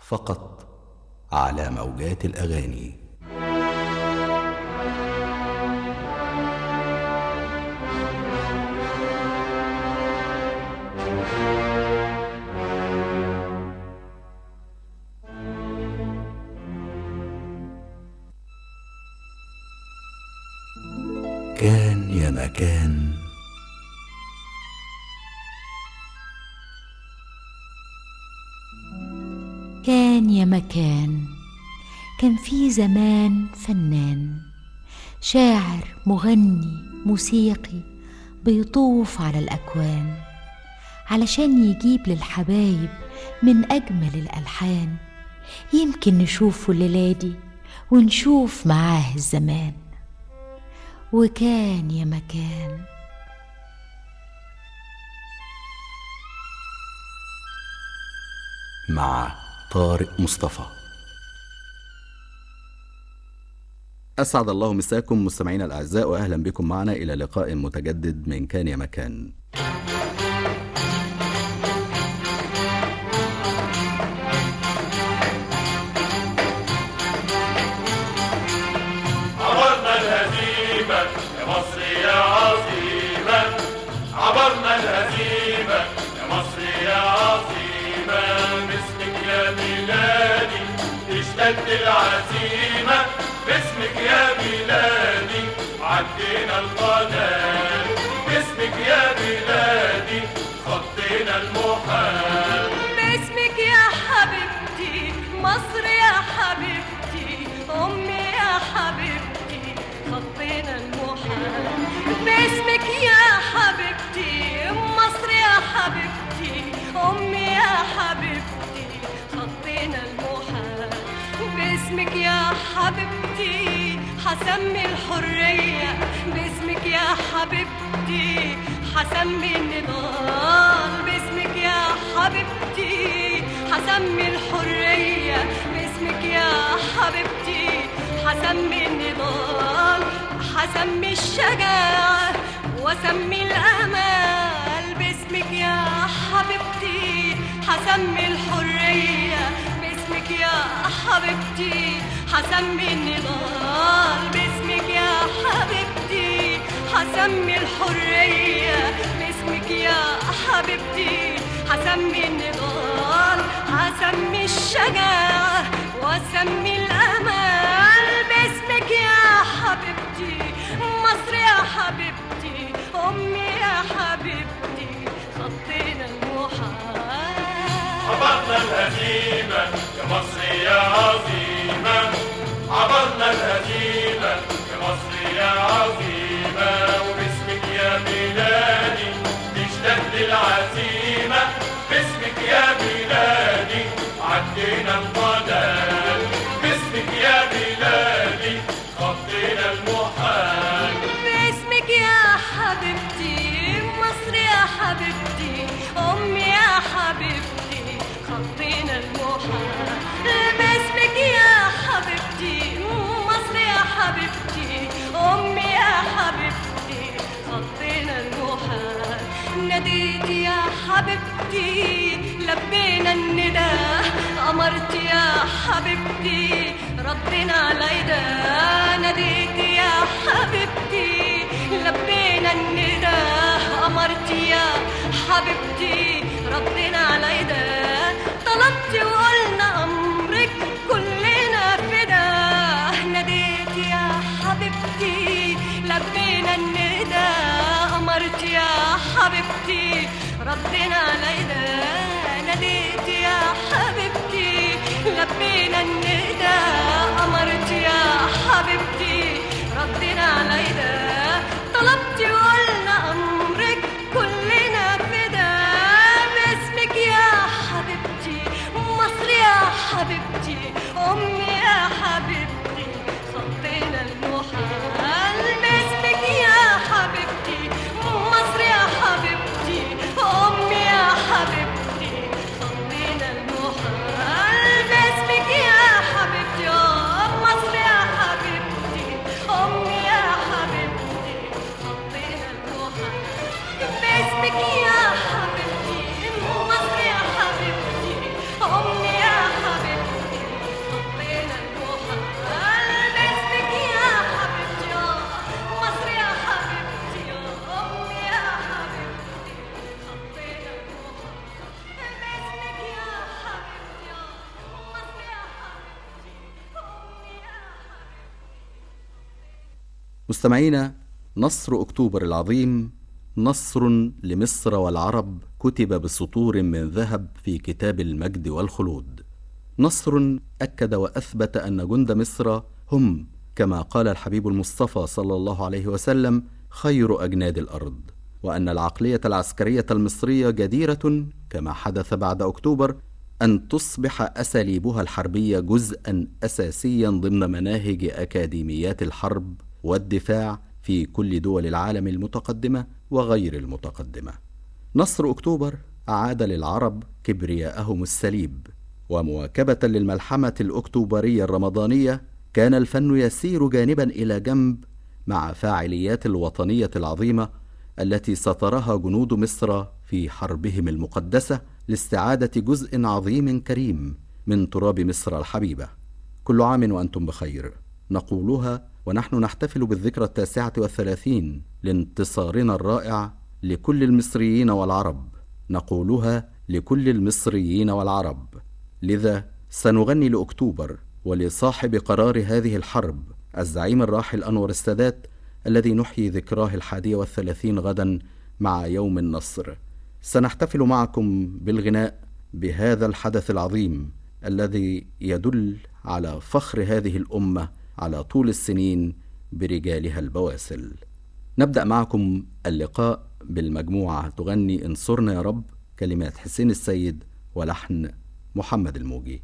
فقط على موجات الاغاني كان يا مكان كان يا مكان كان في زمان فنان شاعر مغني موسيقي بيطوف على الأكوان علشان يجيب للحبايب من أجمل الألحان يمكن نشوفه الليلة دي ونشوف معاه الزمان وكان يا مكان مع طارق مصطفى أسعد الله مساكم مستمعينا الأعزاء وأهلا بكم معنا إلى لقاء متجدد من كان يا مكان عبرنا الهزيمة يا مصر يا عظيمة عبرنا الهزيمة يا مصر يا عظيمة باسمك يا ميلادي اشتد العزيمة باسمك يا ميلادي عدينا القناة باسمك يا ميلادي خطينا المحال باسمك يا حبيبتي مصر يا حبيبتي أمي يا حبيبتي خطينا المحال باسمك يا حبيبتي مصر يا حبيبتي أمي يا حبيبتي خطينا المحال باسمك يا حبيبتي حسمي الحرية باسمك يا حبيبتي حسمي النضال باسمك يا حبيبتي حسمي الحرية باسمك يا حبيبتي حسمي النضال حسمي الشجاعة واسمي الأمال باسمك يا حبيبتي حسمي الحرية باسمك يا حبيبتي حسمي النضال باسمك يا حبيبتي حسمي الحرية باسمك يا حبيبتي حسمي النضال حسمي الشجاعة واسمي الأمال باسمك يا حبيبتي مصر يا حبيبتي أمي يا حبيبتي خطينا المحال عبرنا الهزيمة يا مصر يا عظيمة عبرنا الهزيمة يا مصر يا عظيمة وباسمك يا ميلادي تشتد العزيمة باسمك يا ميلادي عدينا القناة باسمك يا ميلادي خطينا المحال باسمك يا حبيبتي مصر يا حبيبتي أمي يا حبيبتي خطينا المحال باسمك يا حبيبتي مصر يا حبيبتي أمي يا حبيبتي خطينا المحال ناديت يا حبيبتي لبينا النداء أمرت يا حبيبتي ردنا على ده ناديت يا حبيبتي لبينا النداء أمرت يا حبيبتي ردنا على ده طلبت وقلنا أمرك كلنا فداه ناديت يا حبيبتي لبينا النداء أمرت يا حبيبتي ردنا على ده ناديت يا حبيبتي لبينا النداء أمرت يا حبيبتي ردنا على ده طلبت وقلنا أمرك كلنا فدا باسمك يا حبيبتي مصر يا حبيبتي أمي يا حبيبتي خطينا المحال باسمك يا حبيبتي مصر يا حبيبتي أمي يا حبيبتي خطينا المحال باسمك يا مستمعينا نصر أكتوبر العظيم نصر لمصر والعرب كتب بسطور من ذهب في كتاب المجد والخلود نصر أكد وأثبت أن جند مصر هم كما قال الحبيب المصطفى صلى الله عليه وسلم خير أجناد الأرض وأن العقلية العسكرية المصرية جديرة كما حدث بعد أكتوبر أن تصبح أساليبها الحربية جزءا أساسيا ضمن مناهج أكاديميات الحرب والدفاع في كل دول العالم المتقدمة وغير المتقدمة. نصر أكتوبر أعاد للعرب كبرياءهم السليب، ومواكبة للملحمة الأكتوبرية الرمضانية كان الفن يسير جانبا إلى جنب مع فاعليات الوطنية العظيمة التي سطرها جنود مصر في حربهم المقدسة لاستعادة جزء عظيم كريم من تراب مصر الحبيبة. كل عام وأنتم بخير. نقولها ونحن نحتفل بالذكرى التاسعة والثلاثين لانتصارنا الرائع لكل المصريين والعرب نقولها لكل المصريين والعرب لذا سنغني لأكتوبر ولصاحب قرار هذه الحرب الزعيم الراحل أنور السادات الذي نحيي ذكراه الحادية والثلاثين غدا مع يوم النصر سنحتفل معكم بالغناء بهذا الحدث العظيم الذي يدل على فخر هذه الأمة على طول السنين برجالها البواسل نبدأ معكم اللقاء بالمجموعة تغني انصرنا يا رب كلمات حسين السيد ولحن محمد الموجي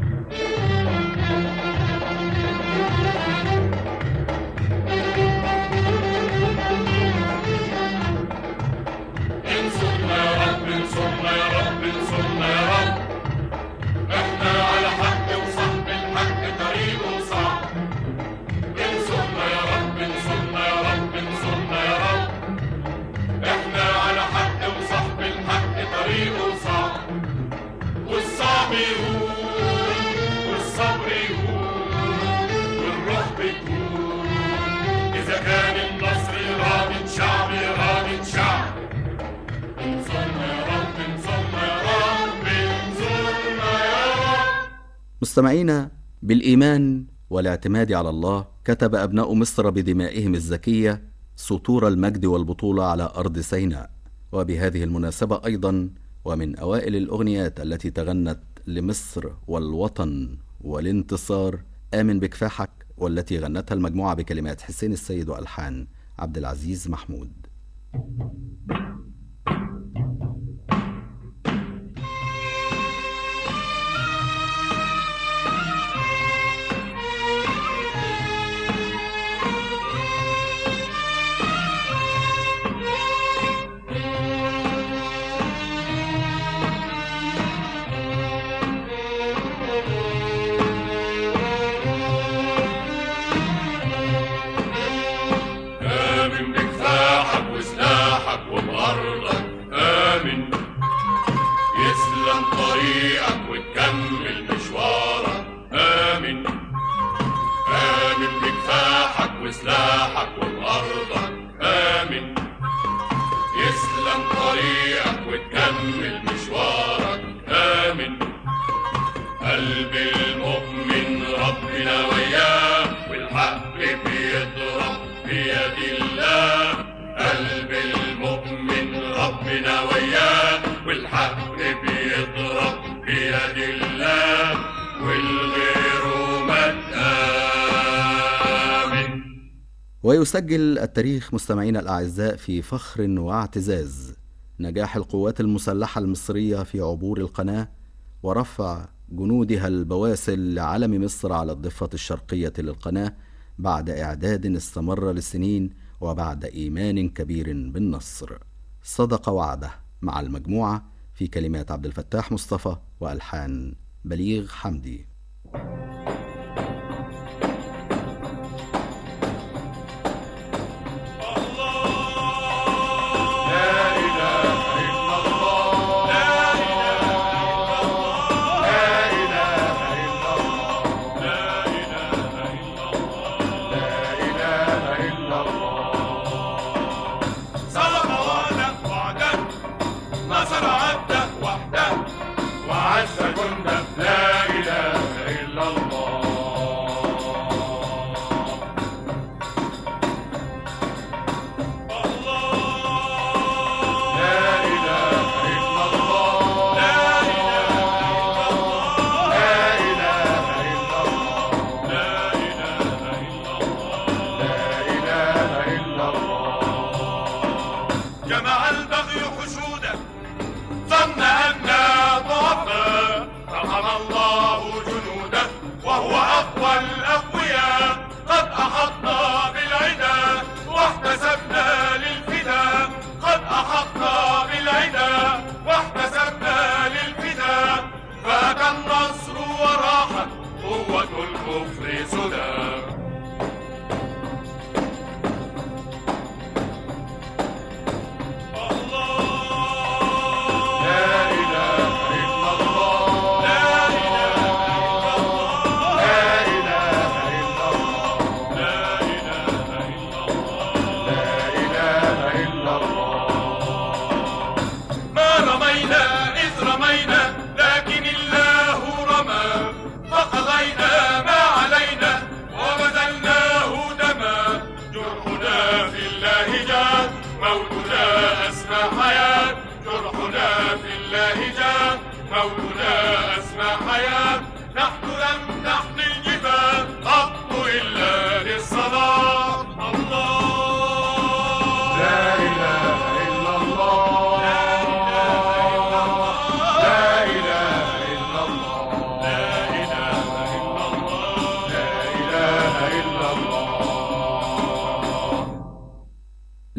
انصرنا يا رب انصرنا يا رب انصرنا يا رب احنا على حق وصاحب الحق طريقه صعب انصرنا يا رب انصرنا يا رب انصرنا يا رب احنا على حق وصاحب الحق طريقه صعب والصعب يهون والصبر يهون والروح بتهون اذا كان النصر إرادة شعب إرادة شعب انصرنا يا رب انصرنا يا رب انصرنا يا رب مستمعينا بالإيمان والاعتماد على الله كتب أبناء مصر بدمائهم الزكية سطور المجد والبطولة على أرض سيناء وبهذه المناسبة أيضا ومن أوائل الأغنيات التي تغنت لمصر والوطن والانتصار آمن بكفاحك والتي غنتها المجموعة بكلمات حسين السيد وألحان عبد العزيز محمود آمن بكفاحك وسلاحك وبأرضك آمن يسلم طريقك وتكمل مشوارك آمن آمن بكفاحك وسلاحك وبأرضك آمن يسلم طريقك وتكمل مشوارك آمن قلب المؤمن ربنا وياه والحق بيضرب بيد الله قلب المؤمن ربنا وياه والحق بيضرب بيد الله والغير ما تآمن ويسجل التاريخ مستمعينا الأعزاء في فخر واعتزاز نجاح القوات المسلحة المصرية في عبور القناة ورفع جنودها البواسل لعلم مصر على الضفة الشرقية للقناة بعد إعداد استمر لسنين وبعد إيمان كبير بالنصر صدق وعده مع المجموعة في كلمات عبد الفتاح مصطفى وألحان بليغ حمدي صدق وعدك وعدك نصر عبدك وحدك وعز جندك لا إله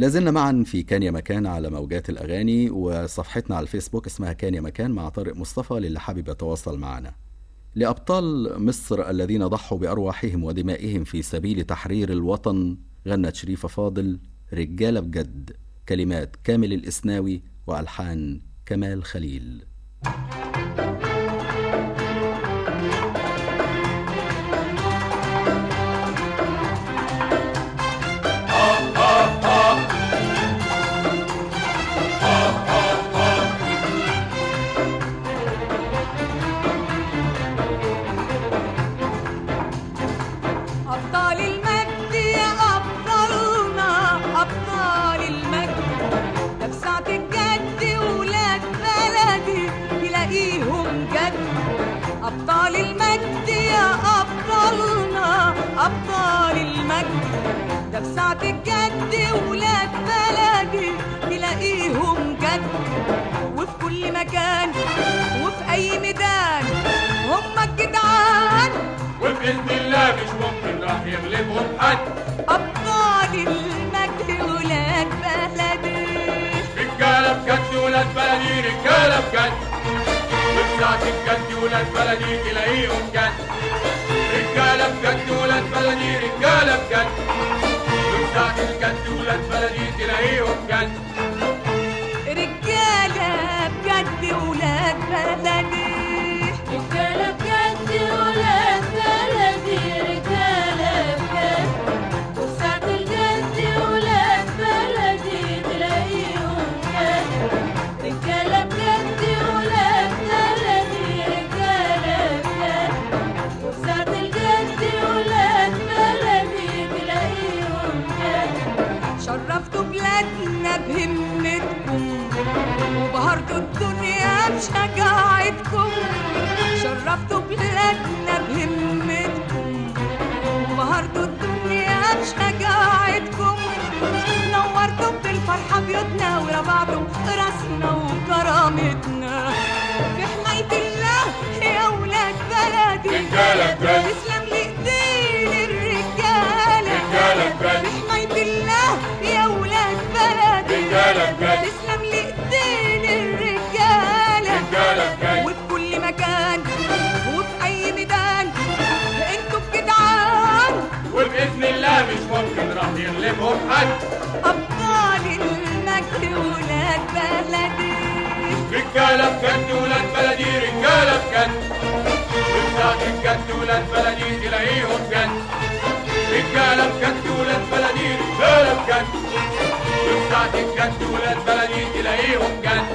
لازلنا معا في كان يا مكان على موجات الأغاني وصفحتنا على الفيسبوك اسمها كان يا مكان مع طارق مصطفى للي حابب يتواصل معنا لأبطال مصر الذين ضحوا بأرواحهم ودمائهم في سبيل تحرير الوطن غنت شريفة فاضل رجالة بجد كلمات كامل الإسناوي وألحان كمال خليل أبطال المجد يا أبطالنا أبطال المجد ده في ساعة الجد ولاد بلدي تلاقيهم جد أبطال المجد يا أبطالنا أبطال المجد ده في ساعة الجد ولاد بلدي تلاقيهم جد وفي كل مكان وفي أي ميدان هم الجدعان وبإذن الله مش ممكن راح يغلبهم حد أبطال المجد ولاد بلدي رجالة بجد ولاد بلدي رجالة بجد وفي ساعة الجد ولاد بلدي تلاقيهم جد رجالة بجد ولاد بلدي رجالة بجد وفي ساعة الجد ولاد بلدي تلاقيهم جد رجالة بجد ولاد بلدي رجالة بجد ولاد بلدي رجالة بجد وساعة الجد ولاد بلدي تلاقيهم جد رجالة بجد ولاد بلدي رجالة بجد وساعة الجد ولاد بلدي تلاقيهم جد شرفتوا بلادنا بهمتكم وبهرتوا الدنيا بشجاعتكم شرفتوا بلادنا بهمتكم وبهرتوا الدنيا بشجاعتكم نورتوا بالفرحة بيوتنا ورفعتوا راسنا وكرامتنا في حماية الله يا ولاد بلدي رجالة بجد. تسلم لإيدين الرجالة رجالة بجد. في حماية الله يا ولاد بلدي رجالة بجد. تسلم لإيدين الرجالة رجالة بجد. وفي كل مكان وفي أي ميدان انتوا الجدعان وبإذن الله مش ممكن راح يغلبهم حد أبطال المجد ولاد بلدي رجالة بجد ولاد بلدي رجالة بجد وفي ساعة الجد ولاد بلدي تلاقيهم جد رجالة بجد ولاد بلدي رجالة بجد وفي ساعة الجد ولاد بلدي تلاقيهم جد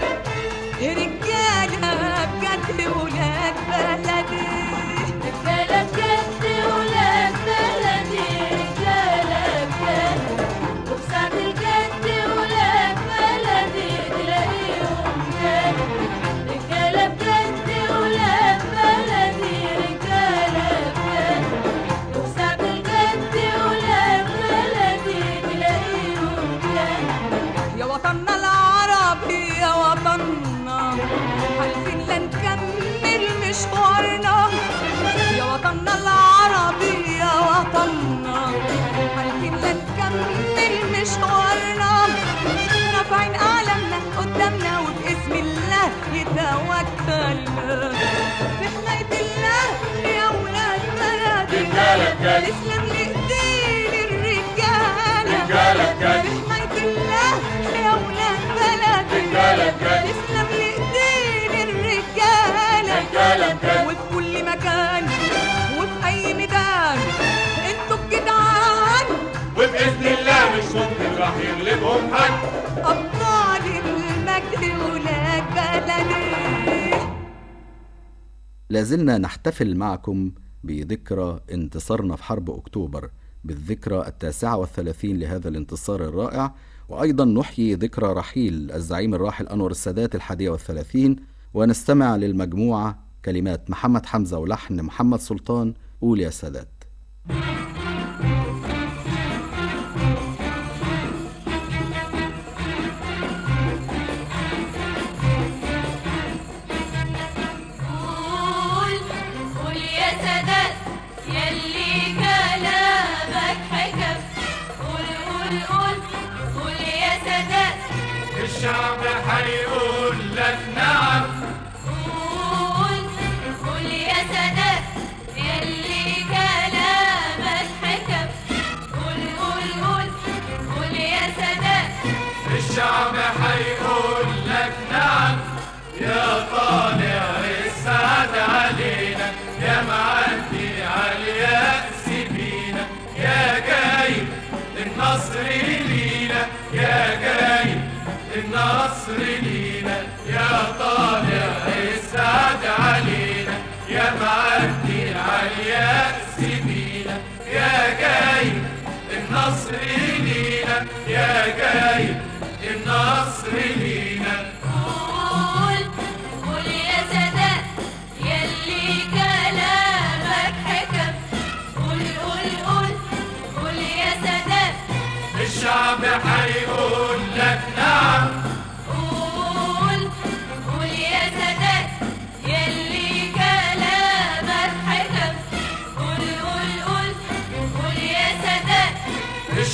رجالة بجد ولاد بلدي رجالة بجد ولاد بلدي رجالة بجد وبساعة الجد ولاد بلدي تلاقيهم جد رجالة بجد ولاد بلدي رجالة بجد وبساعة الجد ولاد بلدي تلاقيهم جد يا وطننا العربي يا وطننا حالفين لا نكمل مشوارنا يا وطننا العربي يا وطننا حالفين لا نكمل مشوارنا رافعين أعلامنا قدامنا وباسم الله يتوكلنا في حماية الله يا ولاد بلدي رجالة بجد. تسلم لإيدين الرجالة رجالة بجد. في حماية الله يا ولاد بلدي رجالة بجد. تسلم لإيدين الرجالة رجالة بجد. وفي كل مكان وفي أي ميدان انتوا الجدعان وبإذن الله مش ممكن راح يغلبهم حد أبطال المجد ولاد بلدي لازلنا نحتفل معكم بذكرى انتصارنا في حرب أكتوبر بالذكرى التاسعة والثلاثين لهذا الانتصار الرائع وأيضا نحيي ذكرى رحيل الزعيم الراحل أنور السادات الحادية والثلاثين ونستمع للمجموعة كلمات محمد حمزة ولحن محمد سلطان قول يا سادات قول قول يا سادات يلي كلامك حكم قول قول قول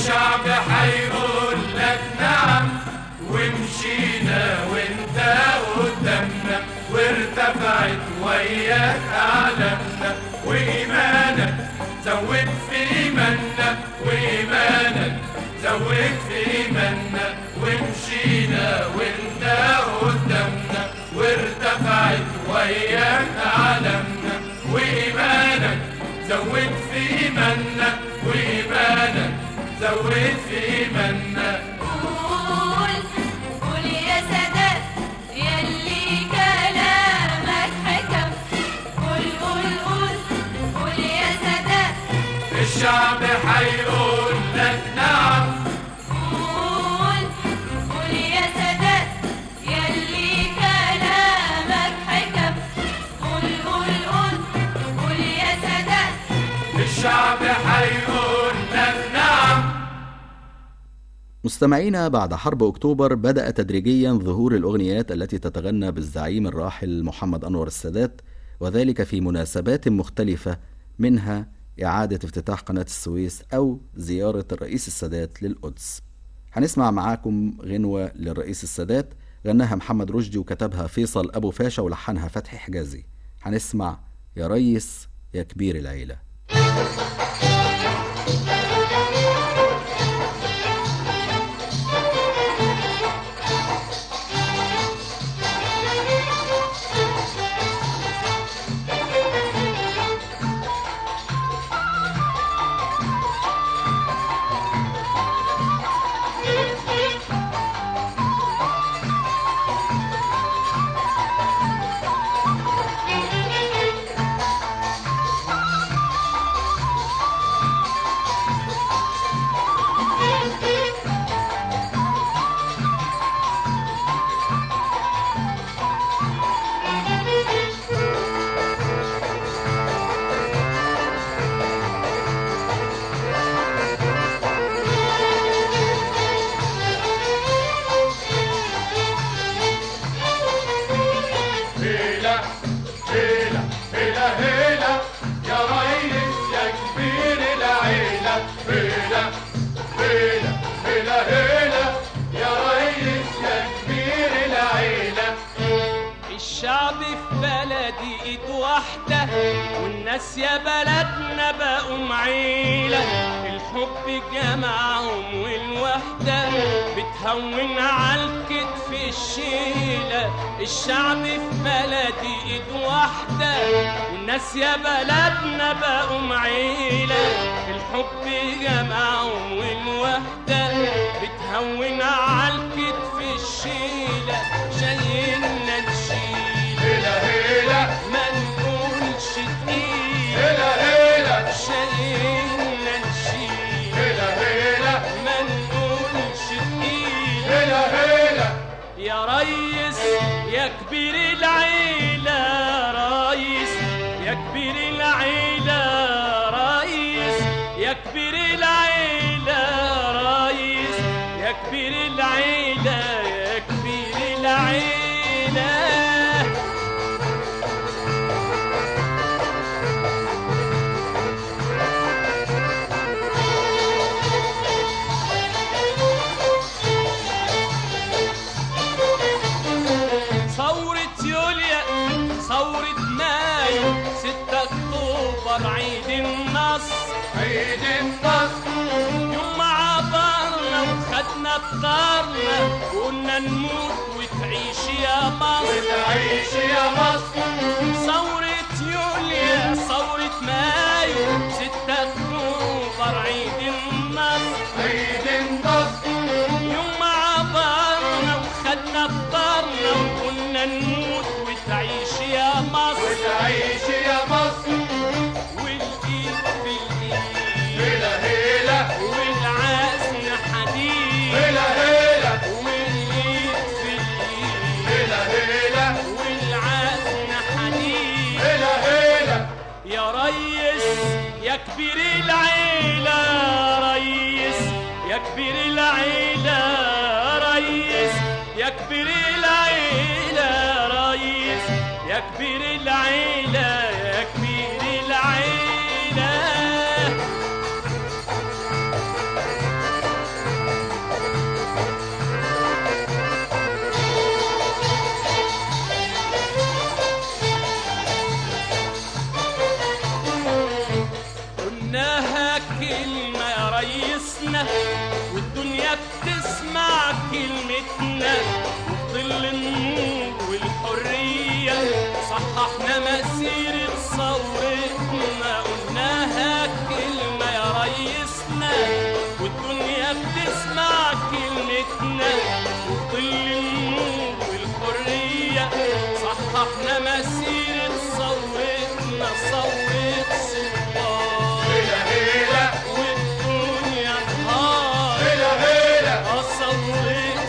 الشعب هيقول لك نعم ومشينا وانت قدامنا وارتفعت وياك اعلامنا وايمانك زود في ايماننا وايمانك زود في ايماننا ومشينا وانت قدامنا وارتفعت وياك اعلامنا وايمانك زود في ايماننا وايمانك زود في ايماننا قول قول يا سادات يلي كلامك حكم قول قول قول قول يا سادات الشعب هيقول لك نعم قول قول يا سادات يلي كلامك حكم قول قول قول قول يا سادات الشعب هيقول لك نعم مستمعينا بعد حرب أكتوبر بدأ تدريجيا ظهور الأغنيات التي تتغنى بالزعيم الراحل محمد أنور السادات وذلك في مناسبات مختلفة منها إعادة افتتاح قناة السويس أو زيارة الرئيس السادات للقدس هنسمع معاكم غنوة للرئيس السادات غناها محمد رشدي وكتبها فيصل أبو فاشا ولحنها فتحي حجازي هنسمع يا ريس يا كبير العيلة هيلا هيلا هيلا هيلا يا ريس يا كبير العيلة هيلا هيلا هيلا هيلا يا ريس يا كبير العيلة الشعب في بلدي ايد واحدة والناس يا بلدنا بقوا معيلة الحب جمعهم والوحدة بتهون على الكتف الشيلة الشعب في بلدي ايد واحدة والناس يا بلدنا بقوا معيلة الحب جمعهم والوحدة بتهون على الكتف الشيلة شايلنا نشيل هيلا هيلا ما نقولش تقيل هيلا هيلا شايلنا نشيل هيلا هيلا ما نقولش تقيل هيلا هيلا يا ريس يا كبير العيلة ريس يا كبير العيلة ريس يا كبير العيلة ريس يا كبير العيلة يا كبير العيلة ثورة يوليا ثورة مايو ستة أكتوبر عيد النصر عيد النصر يوم عبرنا وخدنا بطارنا وقلنا نموت وتعيش يا مصر تعيش يا مصر ثورة يوليا ثورة مايو ستة أكتوبر عيد النصر عيد النصر يوم عبرنا وخدنا بطارنا وقلنا نموت وتعيش يا مصر تعيش يا مصر والايد في الايد هيلا هيلا والعزم حديد هيلا هيلا والايد في الايد هيلا هيلا والعزم حديد هيلا هيلا يا ريس يا كبير العيلة ريس يا كبير العيلة ريس يا كبير العيلة ريس يا كبير العيلة يا كبير العيلة رئيسنا والدنيا بتسمع كلمتنا وفي ظل النور والحرية صححنا مسيرة ثورتنا قلناها كلمة يا ريسنا والدنيا بتسمع كلمتنا وفي ظل النور والحرية صححنا مسيرة ثورتنا ثورة صبار والدنيا نهار أصورة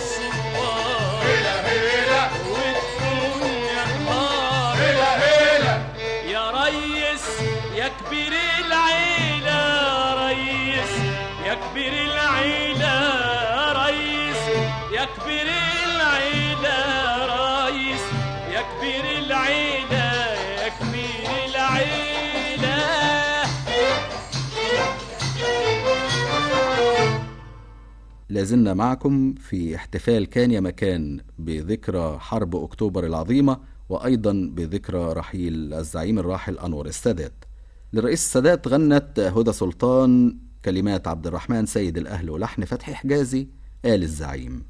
صبار والدنيا نهار يا ريس يا كبير العيلة يا ريس يا كبير العيلة يا ريس يا كبير العيلة يا ريس يا كبير العيلة يا كبير العيلة لازلنا معكم في احتفال كان يا مكان بذكرى حرب أكتوبر العظيمة وأيضا بذكرى رحيل الزعيم الراحل أنور السادات للرئيس السادات غنت هدى سلطان كلمات عبد الرحمن سيد الأهل ولحن فتحي حجازي آل الزعيم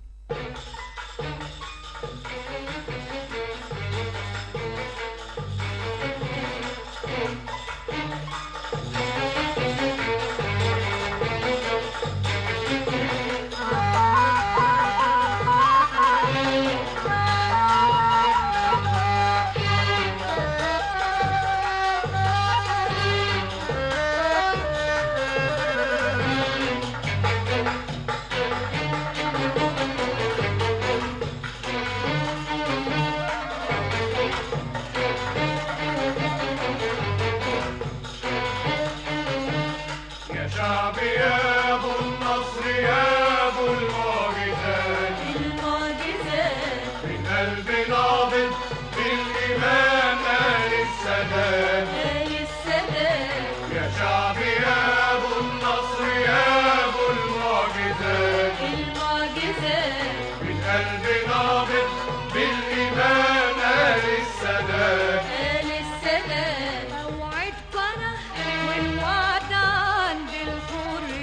يا شعبي يا ابو النصر يا ابو المعجزات المعجزات من قلب نابض بالايمان آل السادات آل السادات يا شعبي يا ابو النصر يا ابو المعجزات المعجزات من قلب نابض بالايمان آل السادات آل السادات موعد قناة والوعد عند الحرية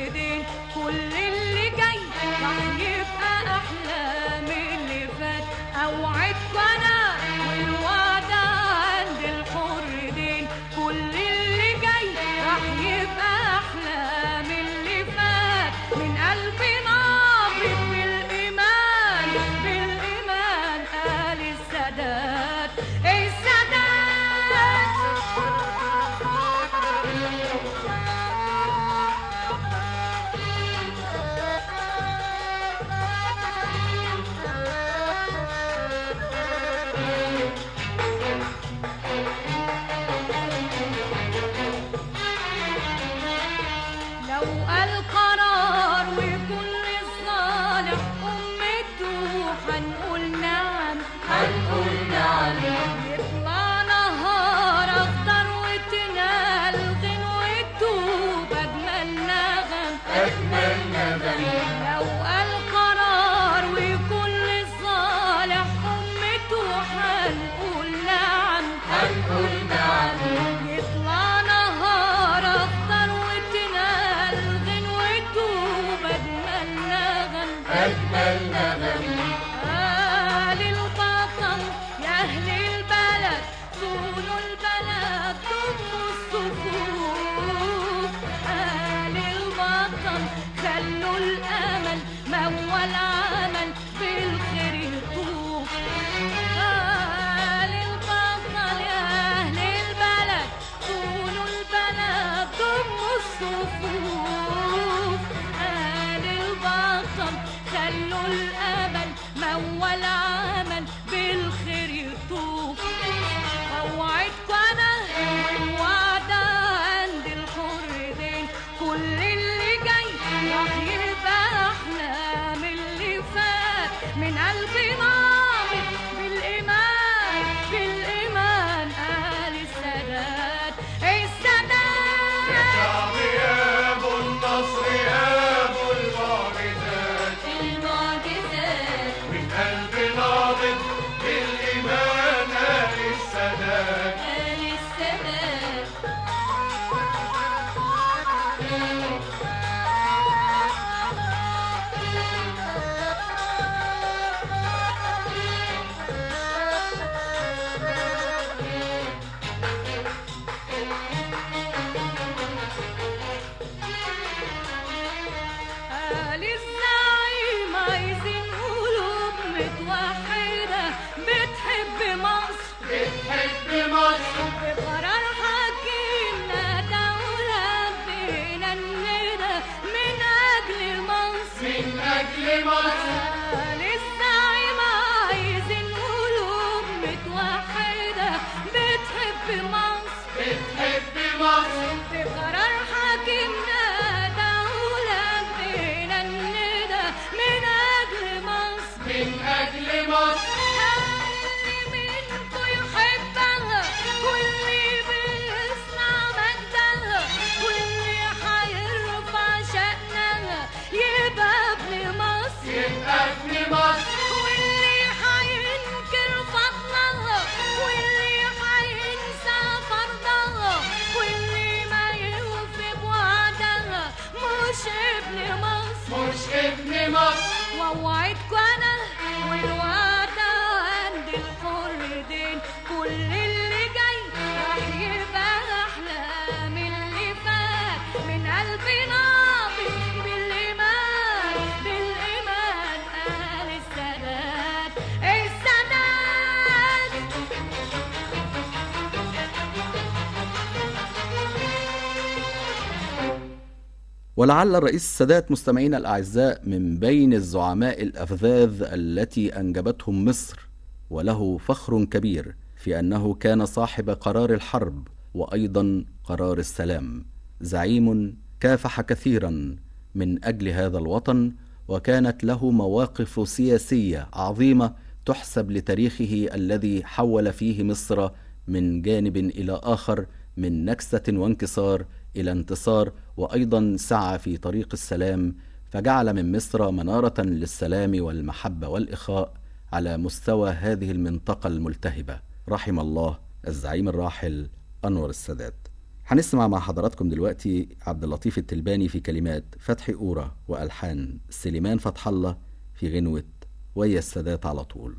ولعل الرئيس السادات مستمعينا الأعزاء من بين الزعماء الأفذاذ التي أنجبتهم مصر وله فخر كبير في أنه كان صاحب قرار الحرب وأيضا قرار السلام زعيم كافح كثيرا من أجل هذا الوطن وكانت له مواقف سياسية عظيمة تحسب لتاريخه الذي حول فيه مصر من جانب إلى آخر من نكسة وانكسار إلى انتصار وأيضا سعى في طريق السلام فجعل من مصر منارة للسلام والمحبة والإخاء على مستوى هذه المنطقة الملتهبة رحم الله الزعيم الراحل أنور السادات هنسمع مع حضراتكم دلوقتي عبد اللطيف التلباني في كلمات فتحي أورا وألحان سليمان فتح الله في غنوة ويا السادات على طول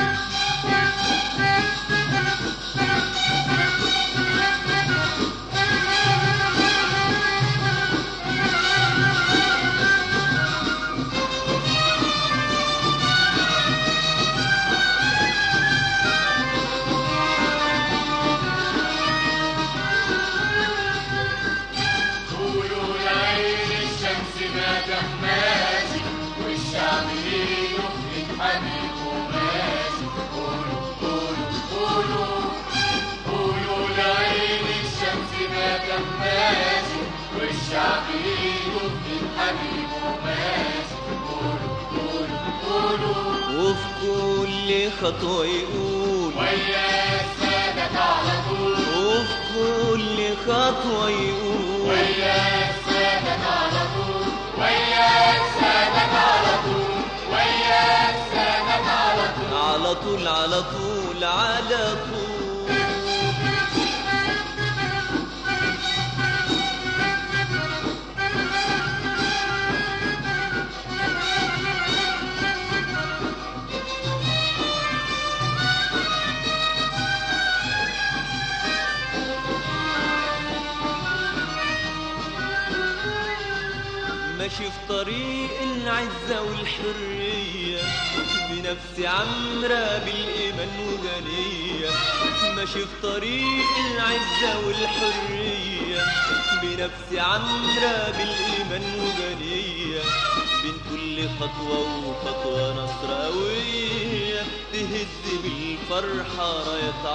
قولوا يا عين الشمس ما تحماسي والشعب ليه في حبيب وماشي قولوا قولوا قولوا قولوا يا عين الشمس ما تحماسي والشعب ليه في حبيب وماشي قولوا قولوا قولوا وفي كل خطوة يقول ويا السادة على طول وفي كل خطوة يقول ويا السادة على طول ويا السادة على طول ويا السادة على طول على طول على طول على طول ماشي في طريق العزة والحرية بنفسي عمرة بالإيمان وغنية ماشي في طريق العزة والحرية بنفسي عمرة بالإيمان وغنية بين كل خطوة وخطوة نصر قوية تهز بالفرحة راية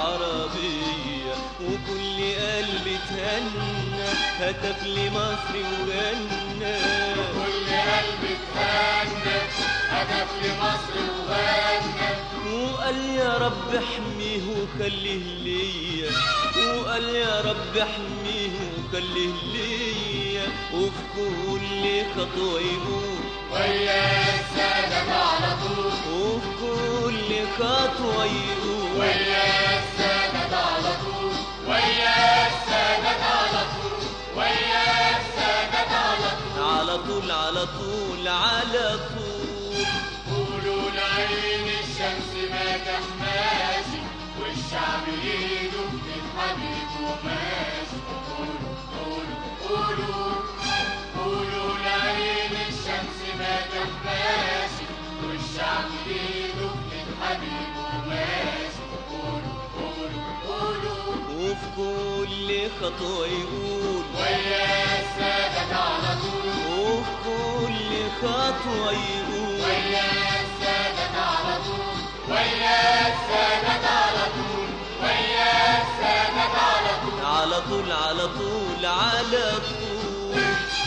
عربية وكل قلب تهنى هتف لمصر وغنى كل قلب اتهنى هدف لمصر وغنى وقال يا رب احميه وخليه ليا وقال يا رب احميه وخليه ليا وفي كل خطوة يقول ويا السادة على طول وفي كل خطوة يقول ويا السادة على طول ويا السادة على طول ويا السادة على طول على طول على طول على طول قولوا لعين الشمس ما تحماسي والشعب ايده في حبيب وماشي قولوا قولوا قولوا قولوا لعين الشمس ما تحماسي والشعب ايده في حبيب وماشي قولوا قولوا قولوا وفي كل خطوة يقول ويا السادة على طول وفي كل خطوة يقول ويا السادة على طول ويا السادة على طول ويا السادة على طول على طول على طول على طول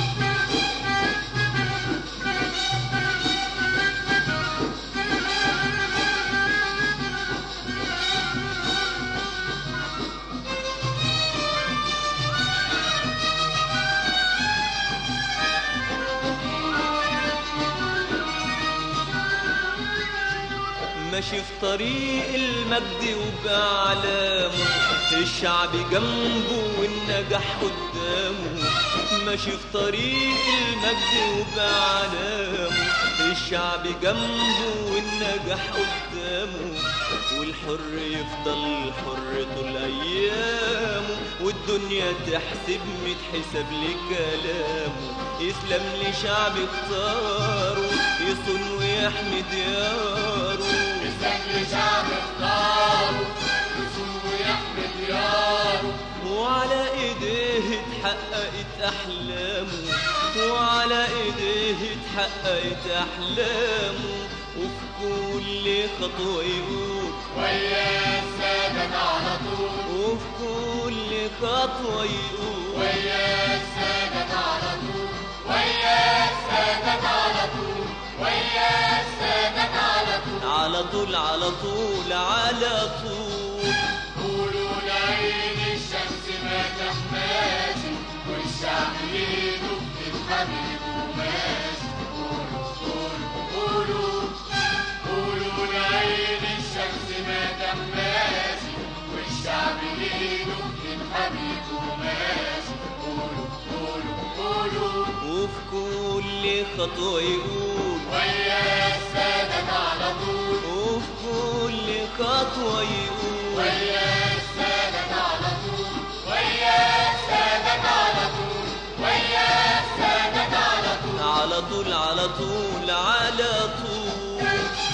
ماشي في طريق المجد وبأعلامه الشعب جنبه والنجاح قدامه ماشي في طريق المجد وبأعلامه الشعب جنبه والنجاح قدامه والحر يفضل حر طول أيامه والدنيا تحسب ميت حساب لكلامه يسلم لشعب اختاره يصون ويحمي دياره يسلم لشعب اختاره يصوم ويحمي دياره وعلى ايديه اتحققت احلامه وعلى ايديه اتحققت احلامه وفي كل خطوة يقول ويا السادة على طول وفي كل خطوة يقول ويا السادة على طول ويا السادة على طول ويا السادة على طول على طول على طول على طول قولوا لعين الشمس ما تحماش والشعب ايده في الحبيب وماشي قولوا قولوا قولوا قولوا لعين الشمس ما تحماش والشعب ايده في الحبيب وماشي قولوا قولوا قولوا وفي كل خطوة يقول ويا السادة على طول وفي كل خطوة يقول ويا السادة على طول ويا السادة على طول ويا السادة على طول على طول على طول على طول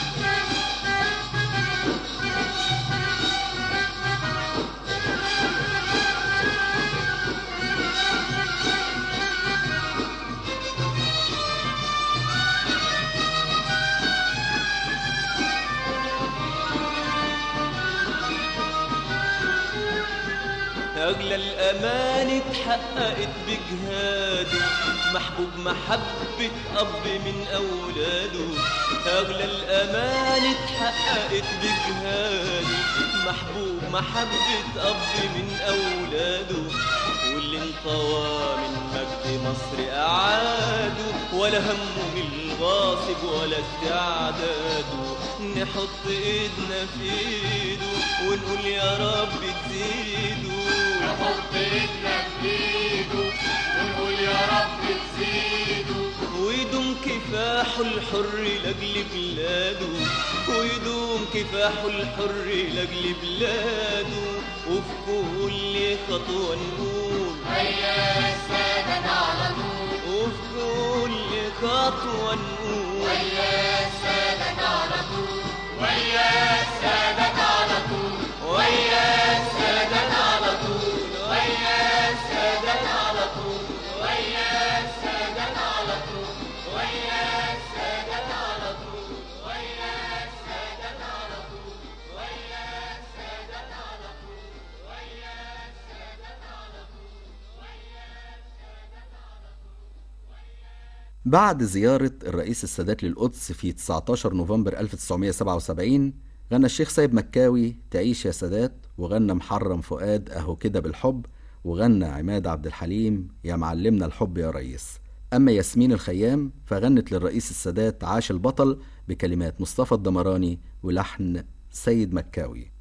أغلى الأمان اتحققت بجهاده محبوب محبة أب من أولاده أغلى الأمان اتحققت بجهاده محبوب محبة أب من أولاده واللي انطوى من مجد مصر أعاده ولا همه الغاصب ولا استعداده نحط ايدنا في ايده ونقول يا رب تزيده نحط ايدنا في ايده ونقول يا رب تزيده ويدوم كفاحه الحر لاجل بلاده ويدوم كفاحه الحر لاجل بلاده وفي كل خطوه نقول ويا السادة على طول وفي كل خطوه نقول ويا السادة على طول ويا السادة على طول ويا السادة على طول ويا السادة على طول ويا السادة على طول ويا السادة على طول ويا السادة على طول ويا السادة على طول ويا السادة على بعد زيارة الرئيس السادات للقدس في 19 نوفمبر 1977 غنى الشيخ سيد مكاوي تعيش يا سادات وغنى محرم فؤاد أهو كده بالحب وغنى عماد عبد الحليم يا معلمنا الحب يا ريس أما ياسمين الخيام فغنت للرئيس السادات عاش البطل بكلمات مصطفى الدمراني ولحن سيد مكاوي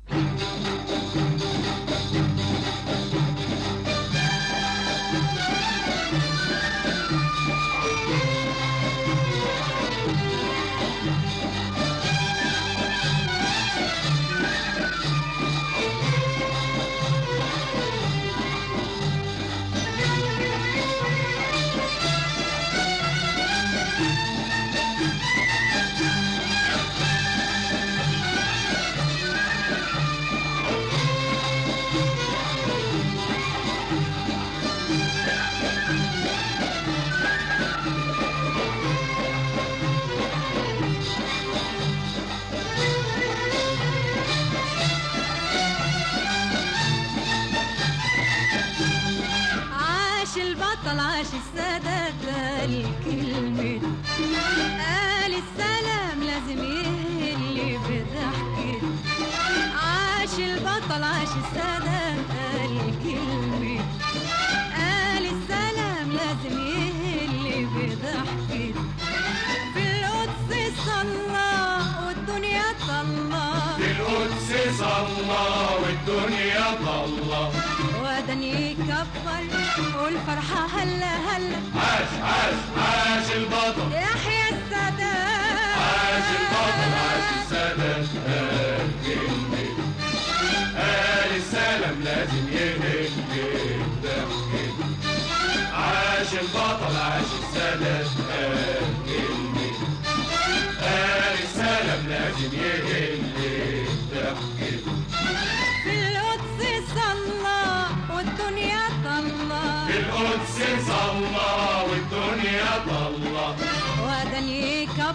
عاش البطل عاش السادات قال كلمة قال السلام لازم يهل بضحكة عاش البطل عاش السادات قال كلمة قال السلام لازم يهل بضحكة في القدس صلى والدنيا طلع القدس صلى والدنيا طلع ودن يكبر والفرحة هلا هلا عاش عاش عاش البطل يحيى السادات عاش البطل عاش السادات قال كلمة قال السلام لازم يهل الضحك عاش البطل عاش السادات قال كلمة قال السلام لازم يهل الضحك في القدس صلى والدنيا طلع القدس صلى والدنيا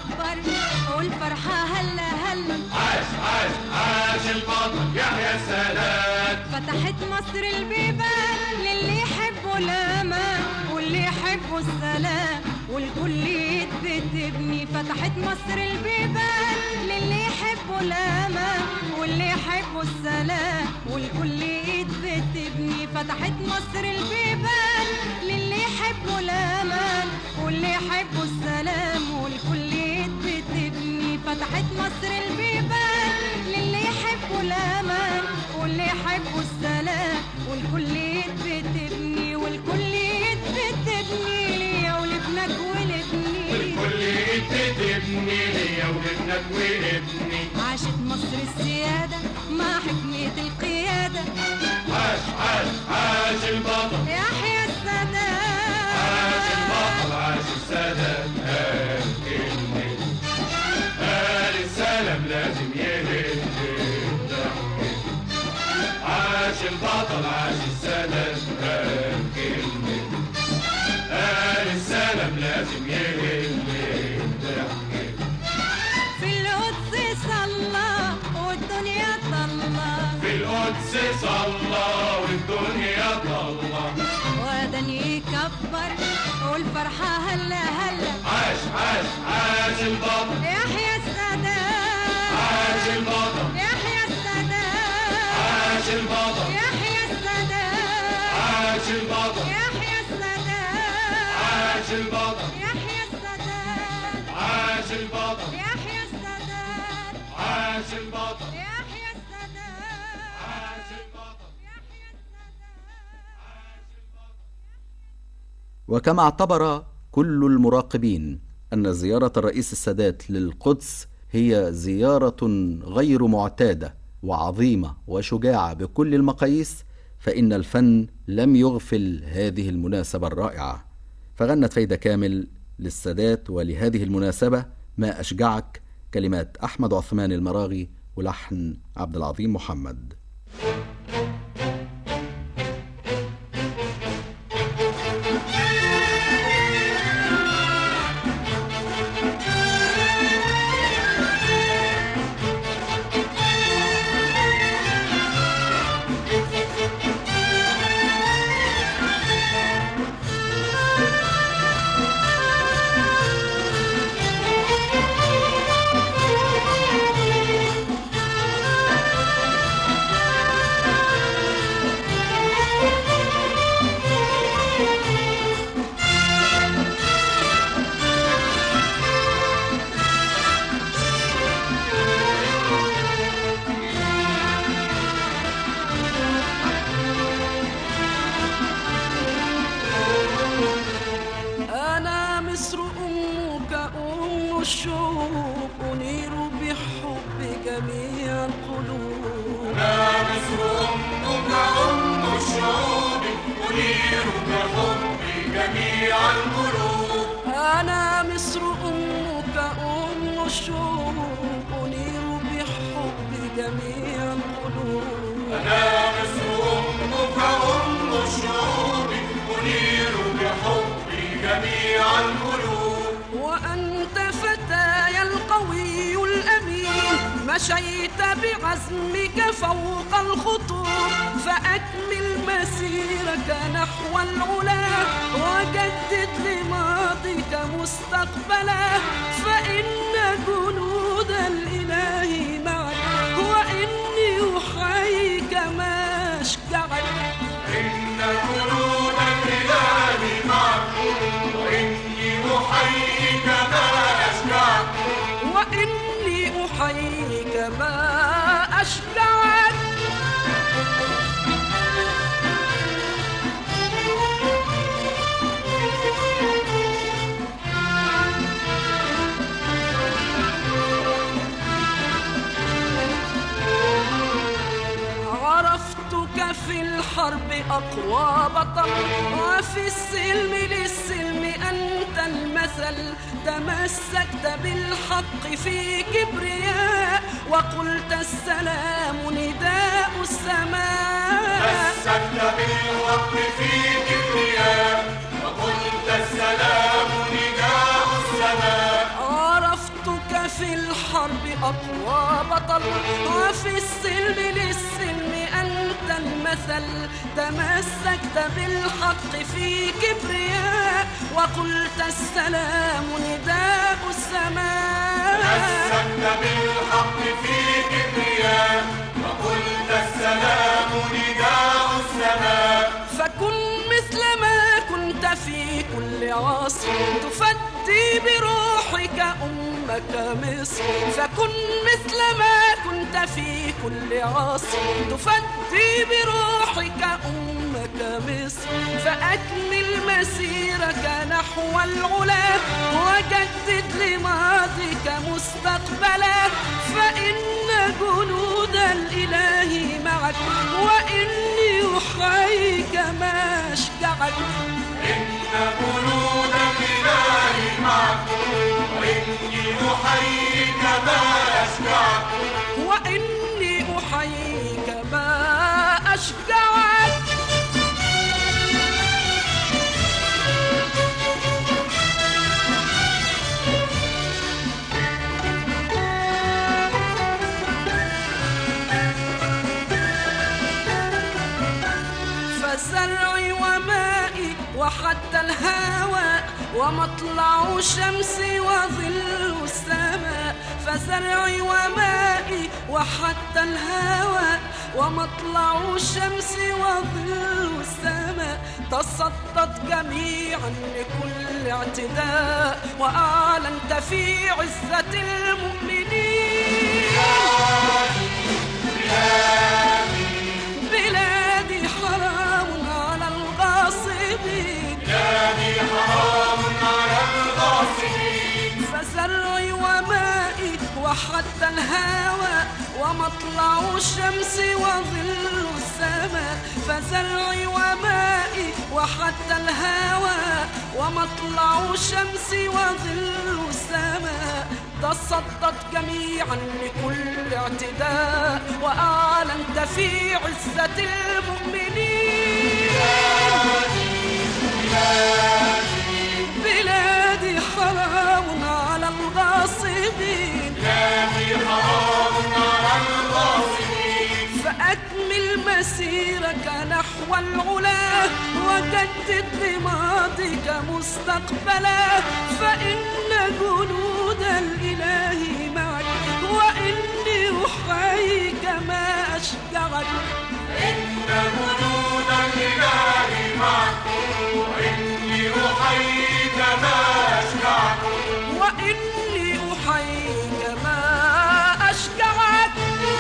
يكبر والفرحة هلا هلا عاش عاش عاش البطل يحيى السادات فتحت مصر البيبان للي يحبوا الامان واللي يحبوا السلام والكل يثبت تبني فتحت مصر البيبان للي يحبوا الامان واللي يحبوا السلام والكل يثبت تبني فتحت مصر البيبان للي يحبوا الامان واللي يحبوا السلام والكل يثبت تبني فتحت مصر البيبان للي يحبوا الامان واللي يحبوا السلام والكل يثبت تبني والكل يثبت تبني ليا ولابنك ولابني والكل يدي تبني ليا ولابنك وابني عاشت مصر السيادة مع حكمة القيادة عاش عاش عاش البطل يحيى السادات عاش البطل عاش السادات قال كلمة قال السلام لازم يهد الضحك عاش البطل عاش السادات قال كلمة قال السلام لازم يهد الضحك في القدس صلى والدنيا طلى في القدس صلى والدنيا طلع وادن يكبر والفرحة هلا هلا عاش عاش عاش البطل يحيى السادات عاش البطل يحيى السادات عاش البطل يحيى السادات عاش البطل يحيى السادات عاش البطل يحيى السادات عاش البطل يحيى السادات عاش البطل يحيى السادات عاش البطل يحيى السادات وكما اعتبر كل المراقبين أن زيارة الرئيس السادات للقدس هي زيارة غير معتادة وعظيمة وشجاعة بكل المقاييس فإن الفن لم يغفل هذه المناسبة الرائعة فغنت فايدة كامل للسادات ولهذه المناسبة ما أشجعك كلمات أحمد عثمان المراغي ولحن عبد العظيم محمد أنا مصر أمك أم الشوق أنير بحب جميع القلوب يا مصر أمك أم الشعوب أنير بحب جميع القلوب أنا مصر أمك أم الشوق أنير بحب جميع القلوب أنا مصر أمك أم الشعوب أنير بحب جميع القلوب وأنت فتاي القوي الأمين مشيت بعزمك فوق الخطوط فأكمل مسيرك نحو العلا وجدد لماضيك مستقبلا فإن جنود الإله معك وإني أحييك ما أشجعك إن جنود الإله معك وإني أحييك ما أشجعك وإني أحييك ما أشجعك عرفتك في الحرب أقوى بطل وفي السلم للسلم أنت المثل تمسكت بالحق في كبرياء وقلت السلام نداء السماء مسكت بالحق في كبرياء وقلت السلام نداء السماء عرفت أقوى بطل وفي السلم للسلم أنت المثل تمسكت بالحق في كبرياء وقلت السلام نداء السماء تمسكت بالحق في كبرياء وقلت السلام نداء السماء فكن مثل ما كنت في كل عصر تفدي بروحك أمك مصر فكن مثل ما كنت في كل عصر تفدي بروحك أمك مصر فأكمل مسيرك نحو العلا وجدد لماضيك مستقبلا فإن جنود الإله معك وإني أحييك ما أشجعك إن جنود الإله معك وإني أحييك ما أشجعك وإني أحييك ما أشجعك فزرعي ومائي وحتى الهواء ومطلع الشمس وظل السماء فزرعي ومائي وحتى الهواء ومطلع الشمس وظل السماء تصدت جميعا لكل اعتداء وأعلنت في عزة المؤمنين بلادي حرام على الغاصبين بلادي حرام على الغاصبين فزرعي ومائي وحتى الهواء ومطلع الشمس وظل السماء فزرعي ومائي وحتى الهواء ومطلع الشمس وظل السماء تصدت جميعا لكل اعتداء وأعلنت في عزة المؤمنين بلادي حرام على الغاصبين بلادي حرام على الغاصبين فأكمل مسيرك نحو العلا وجدد لماضيك مستقبلا فإن جنود الإله معك وإني أحييك ما أشجعك إن جنود الإله معك وإني أحييك ما أشجعك وإني أحييك ما أشجعك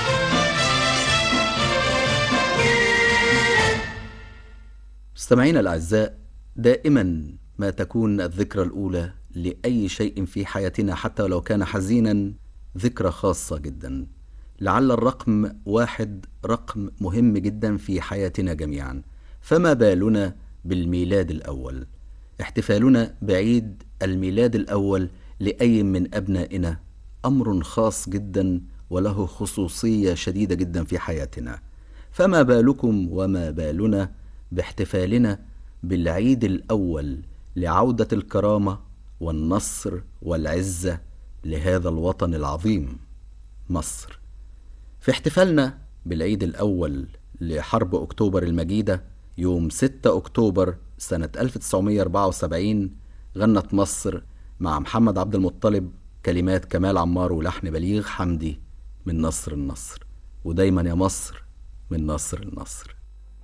مستمعينا الأعزاء دائما ما تكون الذكرى الأولى لأي شيء في حياتنا حتى ولو كان حزينا ذكرى خاصة جدا لعل الرقم واحد رقم مهم جدا في حياتنا جميعا فما بالنا بالميلاد الأول احتفالنا بعيد الميلاد الأول لأي من أبنائنا أمر خاص جدا وله خصوصية شديدة جدا في حياتنا فما بالكم وما بالنا باحتفالنا بالعيد الأول لعودة الكرامة والنصر والعزة لهذا الوطن العظيم مصر في احتفالنا بالعيد الأول لحرب أكتوبر المجيدة يوم 6 أكتوبر سنة 1974 غنت مصر مع محمد عبد المطلب كلمات كمال عمار ولحن بليغ حمدي من نصر النصر ودايما يا مصر من نصر النصر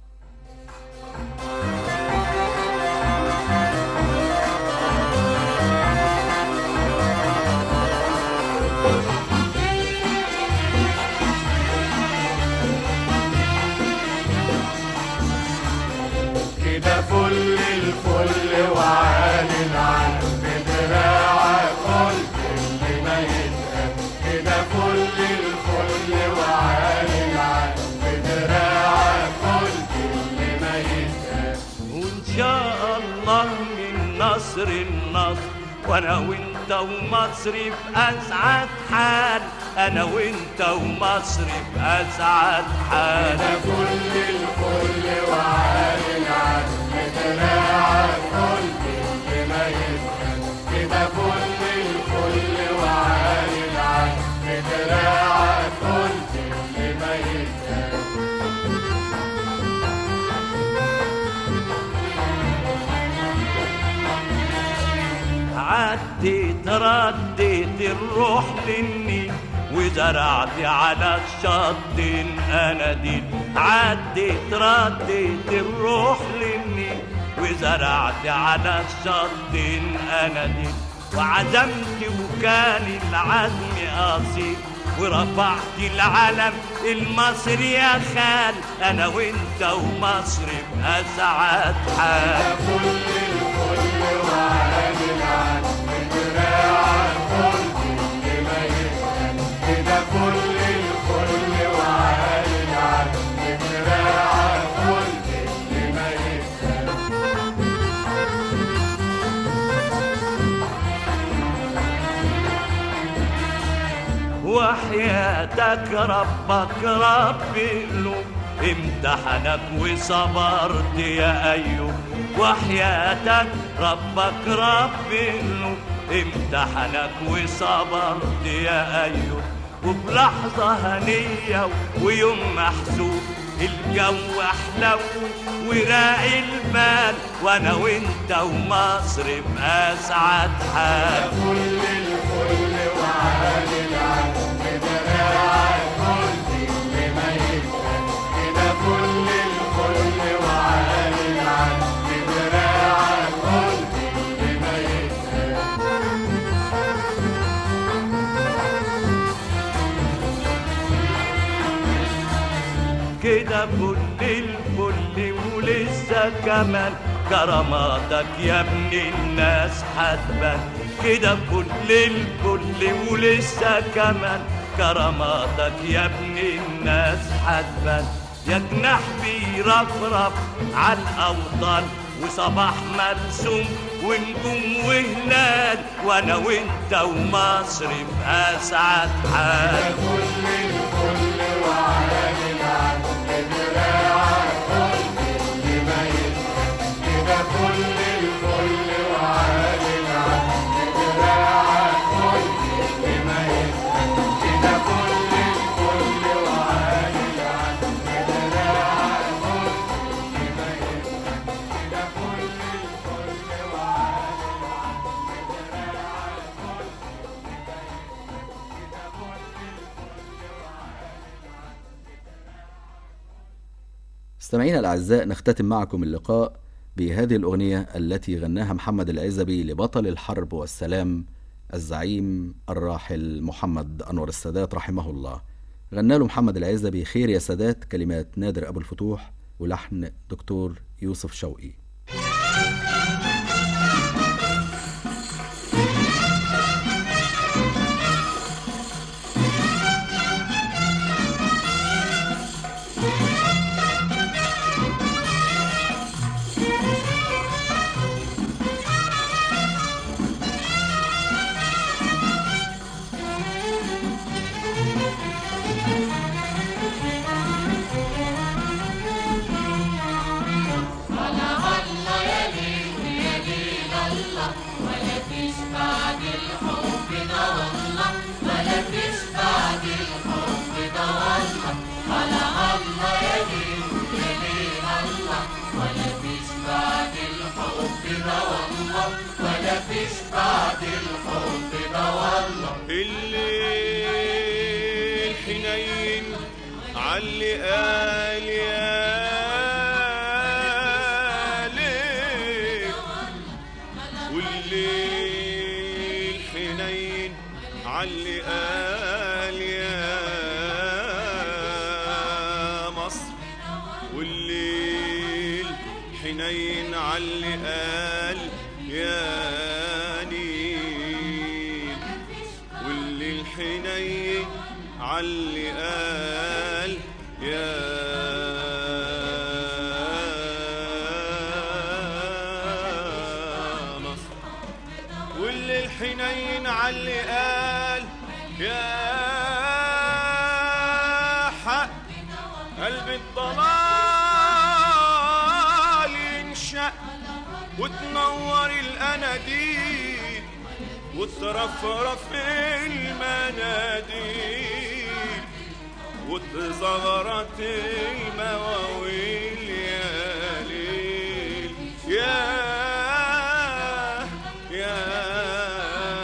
كده فل الفل وعالي العال بدراعك قلت اللي ما يتقال كده فل الفل وعالي العال بدراعك قلت اللي ما يتقال وان شاء الله من نصر النصر وانا وانت ومصر في اسعد حال انا وانت ومصر في اسعد حال كده فل الفل وعالي العال بدراعك قلت اللي ما يتقال كده فل الفل وعالي العال بدراعك عديت رديت الروح للنيل وزرعت على الشط اناديل عديت رديت الروح للنيل وزرعت على الشط اناديل وعزمت وكان العزم اصيل ورفعت العلم المصري يا خال انا وانت ومصر باسعد حال وحياتك ربك رب قلوب امتحنك وصبرت يا ايوب وحياتك ربك رب قلوب امتحنك وصبرت يا ايوب وبلحظة هنية ويوم محسوب الجو حلو وراقي البال وانا وانت ومصر باسعد حال كده كل الفل ولسه كمان كراماتك يا ابن الناس حتبان كده كل الفل ولسه كمان كراماتك يا ابن الناس حتبان يا جناح بيرفرف على الاوطان وصباح مرسوم ونجوم وهلال وانا وانت ومصر باسعد حال مستمعينا الأعزاء نختتم معكم اللقاء بهذه الأغنية التي غناها محمد العزبي لبطل الحرب والسلام الزعيم الراحل محمد أنور السادات رحمه الله غنى له محمد العزبي خير يا سادات كلمات نادر أبو الفتوح ولحن دكتور يوسف شوقي الليل حنين علي قال يا ليل والليل حنين علي قال يا مصر والليل حنين علي قال يا نيل واللي الحنين علي قال يا مصر واللي الحنين علي قال يا حق قلب الضلال ينشأ وتنور الاناديل وترفرف المناديل وتزغرت المواويل يا ليل يا يا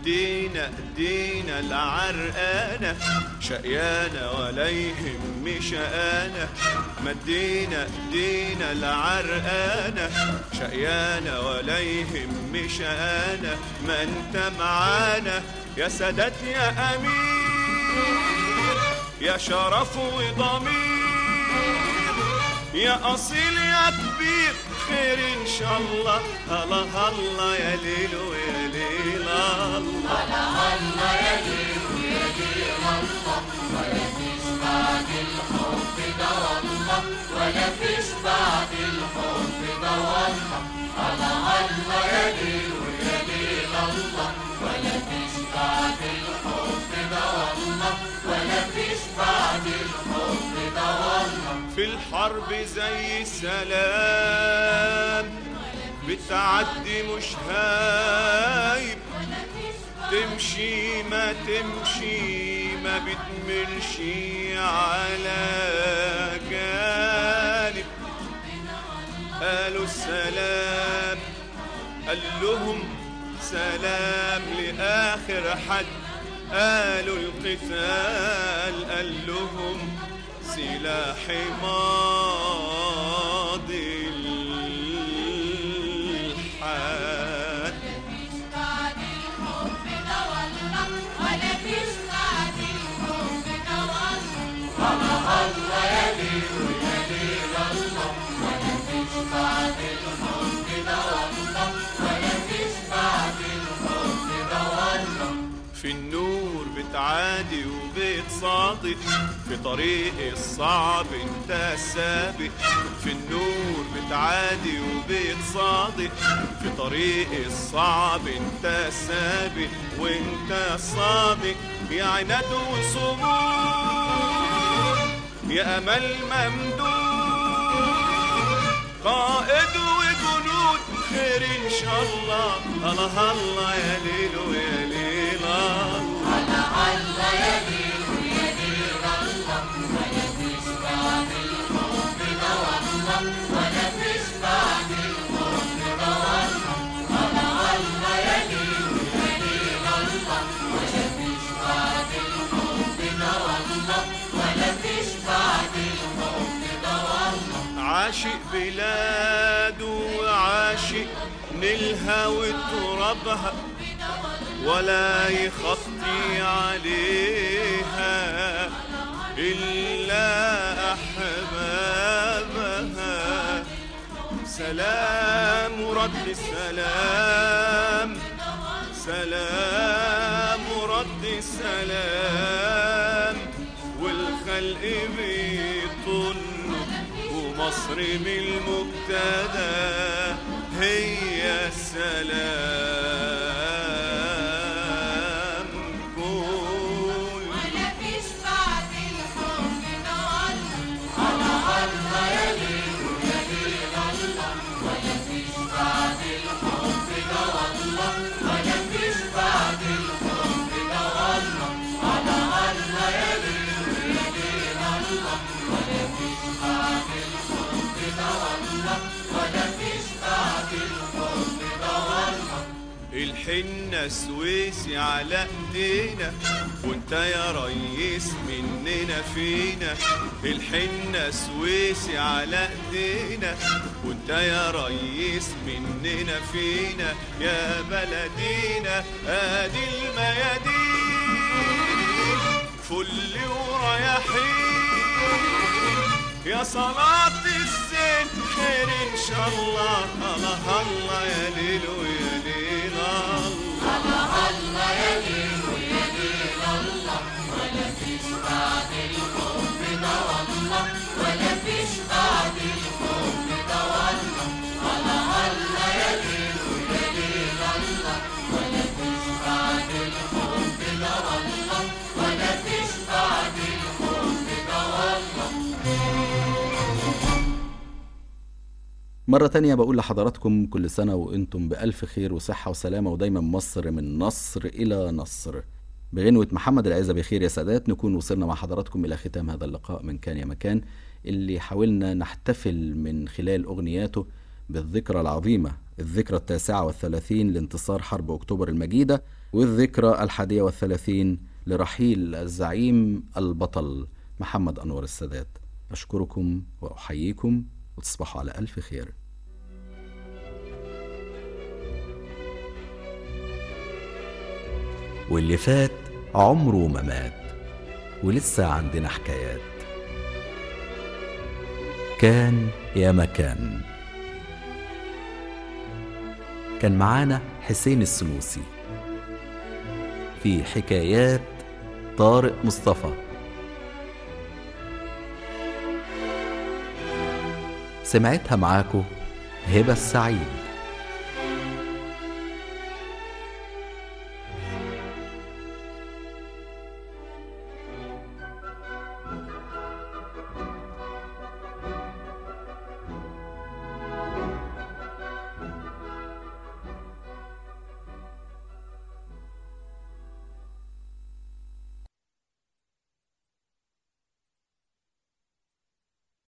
مدينا ايدينا العرقانة شقيانة ولا يهم شقانة مدينا ايدينا العرقانة شقيانة ولا يهم شقانة ما انت معانا يا سادات يا امير يا شرف وضمير يا أصيل يا كبير خير إن شاء الله الله الله يا ليل ويا ليل الله في الحرب زي سلام بتعدي مش هايب تمشي ما تمشي ما بتمرشي على جانب قالوا السلام قال لهم سلام لآخر حد قالوا القتال قال لهم سلاح ماضي الحال في النور بتعادي وبتصادق في طريق الصعب انت سابق في النور بتعادي وبتصادق في طريق الصعب انت سابق وانت صادق يا عناد وصمود يا امل ممدود قائد وجنود خير ان شاء الله الله الله يا ليل ويا ليل الله عاشق بلاده وعاشق نيلها وترابها ولا يخطي عليها إلا أحبابها سلام رد سلام سلام رد سلام والخلق بيطلوا ومصر من المبتدا هي السلام كل الحنة سويسي على ايدينا وانت يا ريس مننا فينا الحنة سويسي على ايدينا وانت يا ريس مننا فينا يا بلدينا ادي الميادين فل ورياحين يا صلاة الزين خير إن شاء الله الله الله يا ليل ويا ليل الله مرة تانية بقول لحضراتكم كل سنة وانتم بألف خير وصحة وسلامة ودايما مصر من نصر إلى نصر بغنوة محمد العزة بخير يا سادات نكون وصلنا مع حضراتكم إلى ختام هذا اللقاء من كان يا مكان اللي حاولنا نحتفل من خلال أغنياته بالذكرى العظيمة الذكرى التاسعة والثلاثين لانتصار حرب أكتوبر المجيدة والذكرى الحادية والثلاثين لرحيل الزعيم البطل محمد أنور السادات أشكركم وأحييكم وتصبحوا على ألف خير واللي فات عمره ما مات ولسه عندنا حكايات كان يا مكان كان معانا حسين السنوسي في حكايات طارق مصطفى سمعتها معاكو هبة السعيد